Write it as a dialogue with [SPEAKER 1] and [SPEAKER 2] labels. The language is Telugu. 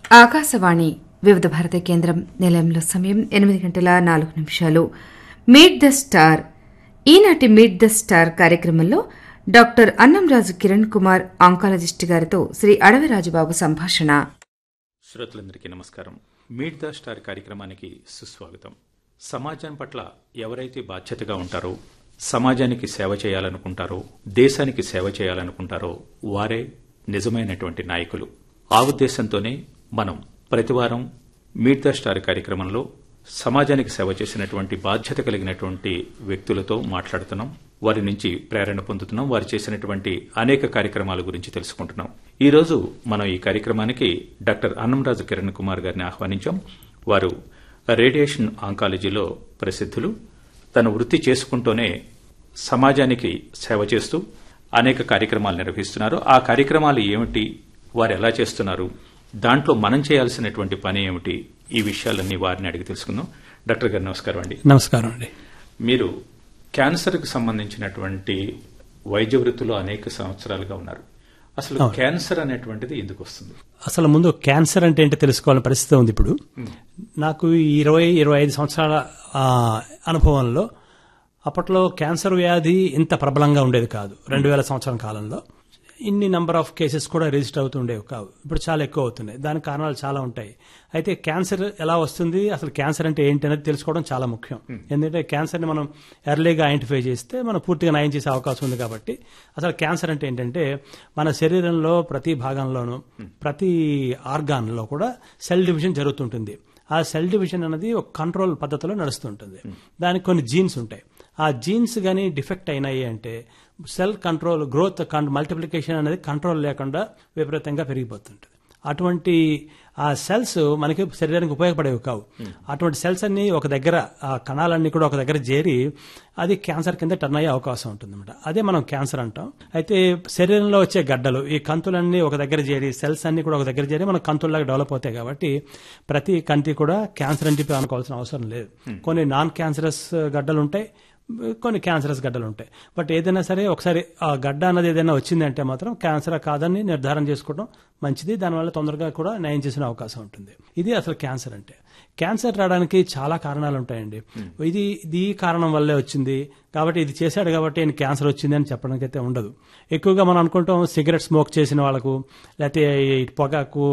[SPEAKER 1] ఆకాశవాణి వివిధ భారత కేంద్రం నిలయంలో సమయం ఎనిమిది గంటల నాలుగు నిమిషాలు మీట్ ద స్టార్ ఈనాటి మీట్ ద స్టార్ కార్యక్రమంలో డాక్టర్ అన్నంరాజు కిరణ్ కుమార్ ఆంకాలజిస్ట్ గారితో శ్రీ అడవి రాజుబాబు సంభాషణ
[SPEAKER 2] శ్రోతలందరికీ నమస్కారం మీట్ ద స్టార్ కార్యక్రమానికి సుస్వాగతం సమాజం పట్ల ఎవరైతే బాధ్యతగా ఉంటారో సమాజానికి సేవ చేయాలనుకుంటారో దేశానికి సేవ చేయాలనుకుంటారో వారే నిజమైనటువంటి నాయకులు ఆ ఉద్దేశంతోనే మనం ప్రతివారం మీట్ ద స్టార్ కార్యక్రమంలో సమాజానికి సేవ చేసినటువంటి బాధ్యత కలిగినటువంటి వ్యక్తులతో మాట్లాడుతున్నాం వారి నుంచి ప్రేరణ పొందుతున్నాం వారు చేసినటువంటి అనేక కార్యక్రమాల గురించి తెలుసుకుంటున్నాం ఈ రోజు మనం ఈ కార్యక్రమానికి డాక్టర్ అన్నంరాజు కిరణ్ కుమార్ గారిని ఆహ్వానించాం వారు రేడియేషన్ ఆంకాలజీలో ప్రసిద్ధులు తన వృత్తి చేసుకుంటూనే సమాజానికి సేవ చేస్తూ అనేక కార్యక్రమాలు నిర్వహిస్తున్నారు ఆ కార్యక్రమాలు ఏమిటి వారు ఎలా చేస్తున్నారు దాంట్లో మనం చేయాల్సినటువంటి పని ఏమిటి ఈ విషయాలన్నీ వారిని అడిగి తెలుసుకుందాం డాక్టర్ గారు నమస్కారం అండి
[SPEAKER 3] నమస్కారం అండి
[SPEAKER 2] మీరు క్యాన్సర్కి సంబంధించినటువంటి వైద్య వృత్తిలో అనేక సంవత్సరాలుగా ఉన్నారు అసలు క్యాన్సర్ అనేటువంటిది ఎందుకు వస్తుంది
[SPEAKER 3] అసలు ముందు క్యాన్సర్ అంటే ఏంటో తెలుసుకోవాలని పరిస్థితి ఉంది ఇప్పుడు నాకు ఈ ఇరవై ఇరవై ఐదు సంవత్సరాల ఆ, అనుభవంలో అప్పట్లో క్యాన్సర్ వ్యాధి ఇంత ప్రబలంగా ఉండేది కాదు రెండు వేల సంవత్సరం కాలంలో ఇన్ని నంబర్ ఆఫ్ కేసెస్ కూడా రిజిస్టర్ అవుతుండేవి కావు ఇప్పుడు చాలా ఎక్కువ అవుతున్నాయి దానికి కారణాలు చాలా ఉంటాయి అయితే క్యాన్సర్ ఎలా వస్తుంది అసలు క్యాన్సర్ అంటే ఏంటి అనేది తెలుసుకోవడం చాలా ముఖ్యం ఎందుకంటే క్యాన్సర్ని మనం ఎర్లీగా ఐడెంటిఫై చేస్తే మనం పూర్తిగా నయం చేసే అవకాశం ఉంది కాబట్టి అసలు క్యాన్సర్ అంటే ఏంటంటే మన శరీరంలో ప్రతి భాగంలోనూ ప్రతి ఆర్గాన్లో కూడా సెల్ డివిజన్ జరుగుతుంటుంది ఆ సెల్ డివిజన్ అనేది ఒక కంట్రోల్ పద్ధతిలో నడుస్తుంటుంది దానికి కొన్ని జీన్స్ ఉంటాయి ఆ జీన్స్ కానీ డిఫెక్ట్ అయినాయి అంటే సెల్ కంట్రోల్ గ్రోత్ మల్టిప్లికేషన్ అనేది కంట్రోల్ లేకుండా విపరీతంగా పెరిగిపోతుంటుంది అటువంటి ఆ సెల్స్ మనకి శరీరానికి ఉపయోగపడేవి కావు అటువంటి సెల్స్ అన్ని ఒక దగ్గర ఆ కణాలన్నీ కూడా ఒక దగ్గర చేరి అది క్యాన్సర్ కింద టర్న్ అయ్యే అవకాశం ఉంటుంది అదే మనం క్యాన్సర్ అంటాం అయితే శరీరంలో వచ్చే గడ్డలు ఈ కంతులన్నీ ఒక దగ్గర చేరి సెల్స్ అన్ని కూడా ఒక దగ్గర చేరి మన కంతుల్లాగా డెవలప్ అవుతాయి కాబట్టి ప్రతి కంటి కూడా క్యాన్సర్ అని చెప్పి అనుకోవాల్సిన అవసరం లేదు కొన్ని నాన్ క్యాన్సరస్ గడ్డలు ఉంటాయి కొన్ని క్యాన్సరస్ గడ్డలు ఉంటాయి బట్ ఏదైనా సరే ఒకసారి ఆ గడ్డ అన్నది ఏదైనా వచ్చిందంటే మాత్రం క్యాన్సర్ కాదని నిర్ధారణ చేసుకోవడం మంచిది దానివల్ల తొందరగా కూడా నయం చేసిన అవకాశం ఉంటుంది ఇది అసలు క్యాన్సర్ అంటే క్యాన్సర్ రావడానికి చాలా కారణాలు ఉంటాయండి ఇది ఇది ఈ కారణం వల్లే వచ్చింది కాబట్టి ఇది చేశాడు కాబట్టి ఆయన క్యాన్సర్ వచ్చింది అని చెప్పడానికి అయితే ఉండదు ఎక్కువగా మనం అనుకుంటాం సిగరెట్ స్మోక్ చేసిన వాళ్ళకు లేకపోతే ఈ పొగాకు